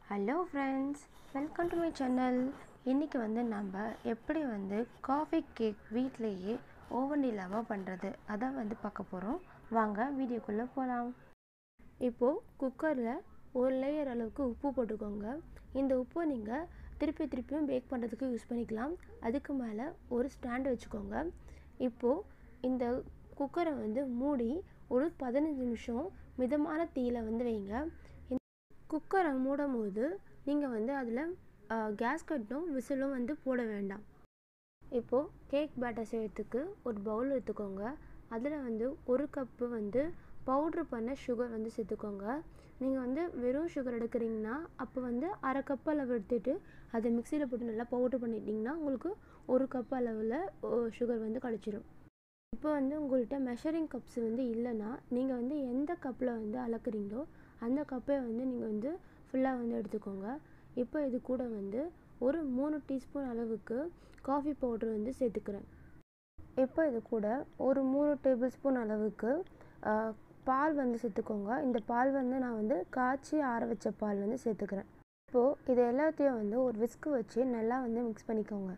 hello friends welcome to my channel இன்றைக்கி வந்து நம்ம எப்படி வந்து காஃபி கேக் வீட்டிலேயே ஓவன் இல்லாமல் பண்ணுறது அதான் வந்து பார்க்க போகிறோம் வாங்க வீடியோக்குள்ளே போகலாம் இப்போது குக்கரில் ஒரு லேயர் அளவுக்கு உப்பு போட்டுக்கோங்க இந்த உப்பை நீங்கள் திருப்பி திருப்பியும் பேக் பண்ணுறதுக்கு யூஸ் பண்ணிக்கலாம் அதுக்கு மேலே ஒரு ஸ்டாண்ட் வச்சுக்கோங்க இப்போது இந்த குக்கரை வந்து மூடி ஒரு பதினஞ்சு நிமிஷம் மிதமான தீயில வந்து வைங்க குக்கரை மூடும் போது நீங்கள் வந்து அதில் கேஸ் கட்டும் விசிலும் வந்து போட வேண்டாம் இப்போது கேக் பேட்டர் செய்யறதுக்கு ஒரு பவுல் எடுத்துக்கோங்க அதில் வந்து ஒரு கப்பு வந்து பவுட்ரு பண்ண சுகர் வந்து சேர்த்துக்கோங்க நீங்கள் வந்து வெறும் சுகர் எடுக்கிறீங்கன்னா அப்போ வந்து அரை கப் அளவு எடுத்துகிட்டு அதை மிக்சியில் போட்டு நல்லா பவுட்ரு பண்ணிட்டீங்கன்னா உங்களுக்கு ஒரு கப் அளவில் சுகர் வந்து கிடச்சிரும் இப்போ வந்து உங்கள்கிட்ட மெஷரிங் கப்ஸ் வந்து இல்லைன்னா நீங்கள் வந்து எந்த கப்பில் வந்து அளக்குறீங்களோ அந்த கப்பை வந்து நீங்கள் வந்து ஃபுல்லாக வந்து எடுத்துக்கோங்க இப்போ இது கூட வந்து ஒரு மூணு டீஸ்பூன் அளவுக்கு காஃபி பவுட்ரு வந்து சேர்த்துக்கிறேன் இப்போ இது கூட ஒரு மூணு டேபிள் ஸ்பூன் அளவுக்கு பால் வந்து சேர்த்துக்கோங்க இந்த பால் வந்து நான் வந்து காய்ச்சி ஆற வச்ச பால் வந்து சேர்த்துக்கிறேன் இப்போது இது எல்லாத்தையும் வந்து ஒரு விஸ்கு வச்சு நல்லா வந்து மிக்ஸ் பண்ணிக்கோங்க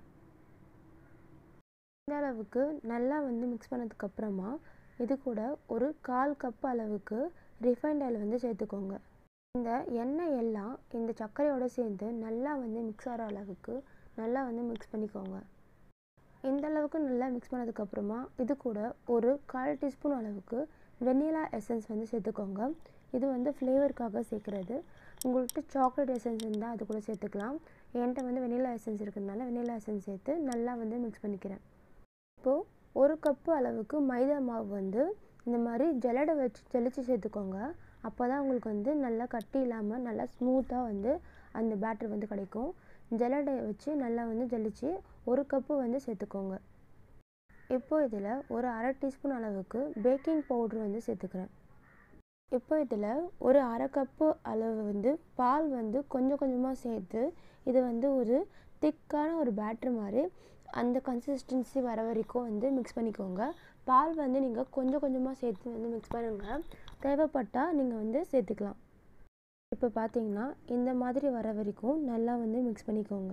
இந்த அளவுக்கு நல்லா வந்து மிக்ஸ் பண்ணதுக்கப்புறமா இது கூட ஒரு கால் கப் அளவுக்கு ரிஃபைண்ட் ஆயில் வந்து சேர்த்துக்கோங்க இந்த எண்ணெய் எல்லாம் இந்த சர்க்கரையோடு சேர்ந்து நல்லா வந்து மிக்ஸ் ஆகிற அளவுக்கு நல்லா வந்து மிக்ஸ் பண்ணிக்கோங்க இந்த அளவுக்கு நல்லா மிக்ஸ் பண்ணதுக்கப்புறமா இது கூட ஒரு கால் டீஸ்பூன் அளவுக்கு வெண்ணிலா எசன்ஸ் வந்து சேர்த்துக்கோங்க இது வந்து ஃப்ளேவருக்காக சேர்க்குறது உங்கள்கிட்ட சாக்லேட் எசன்ஸ் இருந்தால் அது கூட சேர்த்துக்கலாம் என்கிட்ட வந்து வெண்ணிலா எசன்ஸ் இருக்கிறதுனால வெண்ணிலா எசன்ஸ் சேர்த்து நல்லா வந்து மிக்ஸ் பண்ணிக்கிறேன் இப்போது ஒரு கப்பு அளவுக்கு மைதா மாவு வந்து இந்த மாதிரி ஜல்லடை வச்சு ஜலிச்சு சேர்த்துக்கோங்க அப்போ தான் உங்களுக்கு வந்து நல்லா கட்டி இல்லாமல் நல்லா ஸ்மூத்தாக வந்து அந்த பேட்டர் வந்து கிடைக்கும் ஜல்லடையை வச்சு நல்லா வந்து ஜலிச்சு ஒரு கப்பு வந்து சேர்த்துக்கோங்க இப்போ இதில் ஒரு அரை டீஸ்பூன் அளவுக்கு பேக்கிங் பவுட்ரு வந்து சேர்த்துக்கிறேன் இப்போ இதில் ஒரு அரை கப்பு அளவு வந்து பால் வந்து கொஞ்சம் கொஞ்சமாக சேர்த்து இது வந்து ஒரு திக்கான ஒரு பேட்ரு மாதிரி அந்த கன்சிஸ்டன்சி வர வரைக்கும் வந்து மிக்ஸ் பண்ணிக்கோங்க பால் வந்து நீங்கள் கொஞ்சம் கொஞ்சமாக சேர்த்து வந்து மிக்ஸ் பண்ணுங்கள் தேவைப்பட்டால் நீங்கள் வந்து சேர்த்துக்கலாம் இப்போ பார்த்தீங்கன்னா இந்த மாதிரி வர வரைக்கும் நல்லா வந்து மிக்ஸ் பண்ணிக்கோங்க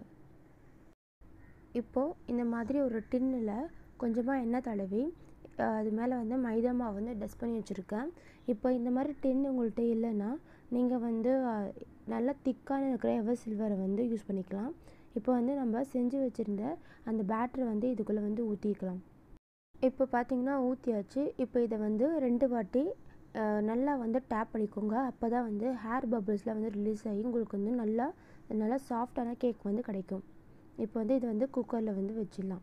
இப்போது இந்த மாதிரி ஒரு டின்னில் கொஞ்சமாக எண்ணெய் தடவி அது மேலே வந்து மைதா மாவு வந்து டஸ்ட் பண்ணி வச்சுருக்கேன் இப்போ இந்த மாதிரி டின் உங்கள்கிட்ட இல்லைன்னா நீங்கள் வந்து நல்லா திக்கான இருக்கிற எவர் சில்வரை வந்து யூஸ் பண்ணிக்கலாம் இப்போ வந்து நம்ம செஞ்சு வச்சுருந்த அந்த பேட்டரை வந்து இதுக்குள்ளே வந்து ஊற்றிக்கலாம் இப்போ பார்த்தீங்கன்னா ஊற்றியாச்சு இப்போ இதை வந்து ரெண்டு வாட்டி நல்லா வந்து டேப் பண்ணிக்கோங்க அப்போ தான் வந்து ஹேர் பபிள்ஸ்லாம் வந்து ரிலீஸ் ஆகி உங்களுக்கு வந்து நல்லா நல்லா சாஃப்டான கேக் வந்து கிடைக்கும் இப்போ வந்து இது வந்து குக்கரில் வந்து வச்சிடலாம்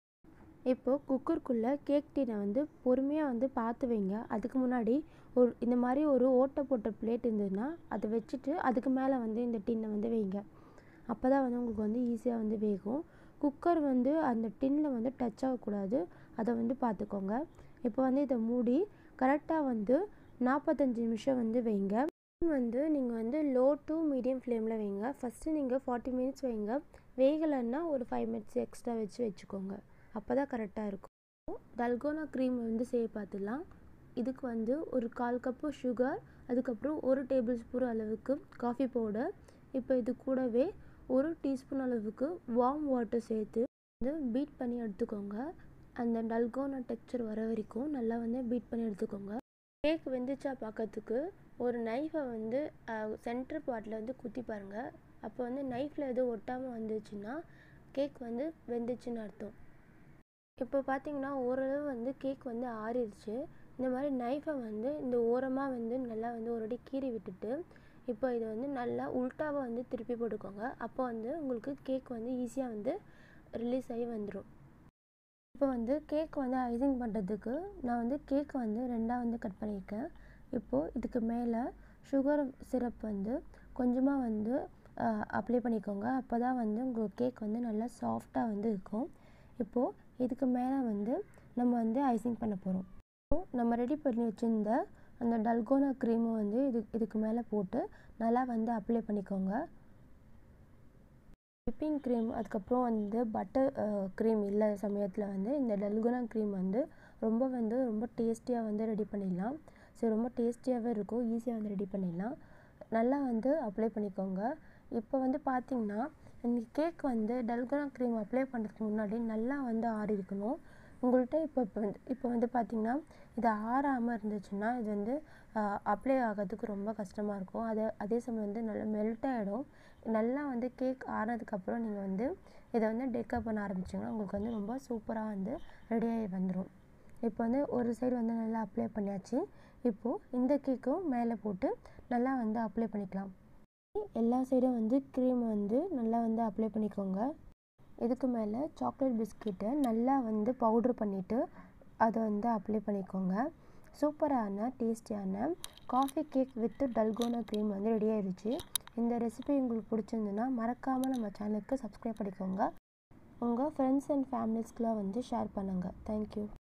இப்போது குக்கருக்குள்ளே கேக் டீனை வந்து பொறுமையாக வந்து பார்த்து வைங்க அதுக்கு முன்னாடி ஒரு இந்த மாதிரி ஒரு ஓட்டை போட்ட பிளேட் இருந்ததுன்னா அதை வச்சுட்டு அதுக்கு மேலே வந்து இந்த டின்னை வந்து வைங்க அப்போ தான் வந்து உங்களுக்கு வந்து ஈஸியாக வந்து வேகும் குக்கர் வந்து அந்த டின்னில் வந்து டச் ஆகக்கூடாது அதை வந்து பார்த்துக்கோங்க இப்போ வந்து இதை மூடி கரெக்டாக வந்து நாற்பத்தஞ்சு நிமிஷம் வந்து வைங்க வந்து நீங்கள் வந்து லோ டு மீடியம் ஃப்ளேமில் வைங்க ஃபஸ்ட்டு நீங்கள் ஃபார்ட்டி மினிட்ஸ் வைங்க வேகலைன்னா ஒரு ஃபைவ் மினிட்ஸ் எக்ஸ்ட்ரா வச்சு வச்சுக்கோங்க அப்போ தான் கரெக்டாக இருக்கும் டல்கோனா க்ரீம் வந்து செய்ய பார்த்துடலாம் இதுக்கு வந்து ஒரு கால் கப்பு சுகர் அதுக்கப்புறம் ஒரு டேபிள் ஸ்பூன் அளவுக்கு காஃபி பவுடர் இப்போ இது கூடவே ஒரு டீஸ்பூன் அளவுக்கு வார்ம் வாட்டர் சேர்த்து வந்து பீட் பண்ணி எடுத்துக்கோங்க அந்த டல்கோனா டெக்ஸ்சர் வர வரைக்கும் நல்லா வந்து பீட் பண்ணி எடுத்துக்கோங்க கேக் வெந்துச்சா பார்க்கறதுக்கு ஒரு நைஃபை வந்து சென்டர் பார்ட்டில் வந்து குத்தி பாருங்கள் அப்போ வந்து நைஃப்பில் எதுவும் ஒட்டாமல் வந்துச்சுன்னா கேக் வந்து வெந்துச்சுன்னு அர்த்தம் இப்போ பார்த்தீங்கன்னா ஓரளவு வந்து கேக் வந்து ஆறிடுச்சு இந்த மாதிரி நைஃபை வந்து இந்த ஓரமாக வந்து நல்லா வந்து ஒரு அடி கீறி விட்டுட்டு இப்போ இதை வந்து நல்லா உல்ட்டாவை வந்து திருப்பி போட்டுக்கோங்க அப்போ வந்து உங்களுக்கு கேக் வந்து ஈஸியாக வந்து ரிலீஸ் ஆகி வந்துடும் இப்போ வந்து கேக் வந்து ஐசிங் பண்ணுறதுக்கு நான் வந்து கேக் வந்து ரெண்டாக வந்து கட் பண்ணியிருக்கேன் இப்போது இதுக்கு மேலே சுகர் சிரப் வந்து கொஞ்சமாக வந்து அப்ளை பண்ணிக்கோங்க அப்போ தான் வந்து உங்கள் கேக் வந்து நல்லா சாஃப்டாக வந்து இருக்கும் இப்போது இதுக்கு மேலே வந்து நம்ம வந்து ஐசிங் பண்ண போகிறோம் இப்போது நம்ம ரெடி பண்ணி வச்சுருந்த அந்த டல்கோனா க்ரீமை வந்து இது இதுக்கு மேலே போட்டு நல்லா வந்து அப்ளை பண்ணிக்கோங்க விப்பிங் க்ரீம் அதுக்கப்புறம் வந்து பட்டர் க்ரீம் இல்லாத சமயத்தில் வந்து இந்த டல்கோனா க்ரீம் வந்து ரொம்ப வந்து ரொம்ப டேஸ்டியாக வந்து ரெடி பண்ணிடலாம் ஸோ ரொம்ப டேஸ்டியாகவே இருக்கும் ஈஸியாக வந்து ரெடி பண்ணிடலாம் நல்லா வந்து அப்ளை பண்ணிக்கோங்க இப்போ வந்து பார்த்தீங்கன்னா இந்த கேக் வந்து டல்கோனா க்ரீம் அப்ளை பண்ணுறதுக்கு முன்னாடி நல்லா வந்து ஆறி இருக்கணும் உங்கள்கிட்ட இப்போ இப்போ வந்து இப்போ வந்து பார்த்தீங்கன்னா இது ஆறாமல் இருந்துச்சுன்னா இது வந்து அப்ளை ஆகிறதுக்கு ரொம்ப கஷ்டமாக இருக்கும் அதே அதே சமயம் வந்து நல்லா மெல்ட் ஆகிடும் நல்லா வந்து கேக் ஆறினதுக்கப்புறம் நீங்கள் வந்து இதை வந்து டெக்கப் பண்ண ஆரம்பிச்சிங்கன்னா உங்களுக்கு வந்து ரொம்ப சூப்பராக வந்து ரெடியாகி வந்துடும் இப்போ வந்து ஒரு சைடு வந்து நல்லா அப்ளை பண்ணியாச்சு இப்போது இந்த கேக்கும் மேலே போட்டு நல்லா வந்து அப்ளை பண்ணிக்கலாம் எல்லா சைடும் வந்து க்ரீம் வந்து நல்லா வந்து அப்ளை பண்ணிக்கோங்க இதுக்கு மேலே சாக்லேட் பிஸ்கெட்டை நல்லா வந்து பவுட்ரு பண்ணிவிட்டு அதை வந்து அப்ளை பண்ணிக்கோங்க சூப்பரான டேஸ்டியான coffee cake with dalgona cream வந்து ரெடி ஆயிடுச்சு இந்த ரெசிபி உங்களுக்கு பிடிச்சிருந்துன்னா மறக்காமல் நம்ம சேனலுக்கு சப்ஸ்கிரைப் பண்ணிக்கோங்க உங்கள் ஃப்ரெண்ட்ஸ் அண்ட் ஃபேமிலிஸ்க்குலாம் வந்து ஷேர் பண்ணுங்கள் தேங்க்யூ